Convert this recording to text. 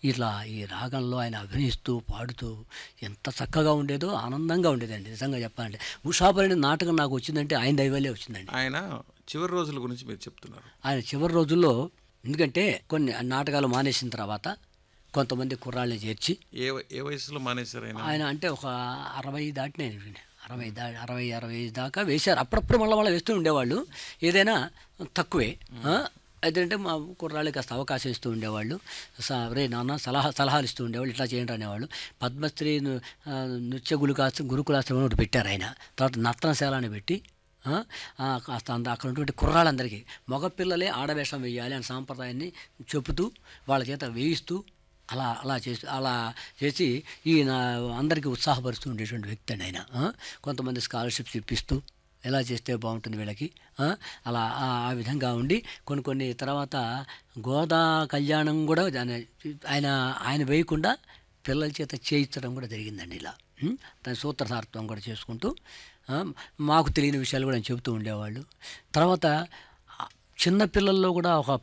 ఇట్లా ఈ రాగంలో ఆయన అభినయిస్తూ పాడుతూ ఎంత చక్కగా ఉండేదో ఆనందంగా ఉండేదండి నిజంగా చెప్పాలంటే ఉషాపరిణి నాటకం నాకు వచ్చిందంటే ఆయన దైవలే వచ్చిందండి ఆయన చివరి రోజుల గురించి మీరు చెప్తున్నారు ఆయన చివరి రోజుల్లో ఎందుకంటే కొన్ని నాటకాలు మానేసిన తర్వాత కొంతమంది కుర్రాళ్ళని చేర్చి ఏ వ- ఏ వయసులో మానేశారు ఆయన ఆయన అంటే ఒక అరవై దాటినే అరవై దా అరవై అరవై దాకా వేశారు అప్పుడప్పుడు మళ్ళీ మళ్ళీ వేస్తూ ఉండేవాళ్ళు ఏదైనా తక్కువే ఆ, అదేంటే మా కుర్రాళ్ళకి కాస్త అవకాశం ఇస్తూ ఉండేవాళ్ళు స- రే నాన్న సలహా సలహాలు ఇస్తూ ఉండేవాళ్ళు ఇట్లా చేయండి అనేవాళ్ళు పద్మశ్రీ ను- ఆ, నృత్య గురుకాస్త్ర గురుకులాశ్రమం ఒకటి పెట్టారు ఆయన తర్వాత నర్తనశాల అని పెట్టి ఆ, ఆ, కాస్త అంద అక్కడ ఉన్నటువంటి కుర్రాళ్ళందరికీ మగపిల్లలే ఆడవేషం వేయాలి అనే సాంప్రదాయాన్ని చెబుతూ వాళ్ళ చేత వేయిస్తూ అలా అలా చేసి అలా చేసి ఈయన అందరికీ ఉత్సాహపరుస్తూ ఉండేటువంటి వ్యక్తి అండి ఆయన ఆ? కొంతమంది స్కాలర్షిప్స్ ఇప్పిస్తూ ఎలా చేస్తే బాగుంటుంది వీళ్ళకి ఆ? అలా ఆ ఆ విధంగా ఉండి కొన్ని కొన్ని తర్వాత గోదా కళ్యాణం కూడా దాని- ఆయన ఆయన వేయకుండా పిల్లల చేత చేయించడం కూడా జరిగిందండి ఇలా ఉం? దాని సూత్రధారత్వం కూడా చేసుకుంటూ ఆ, మాకు తెలియని విషయాలు కూడా ఆయన చెబుతూ ఉండేవాళ్ళు తర్వాత ఆ, చిన్న పిల్లల్లో కూడా ఒక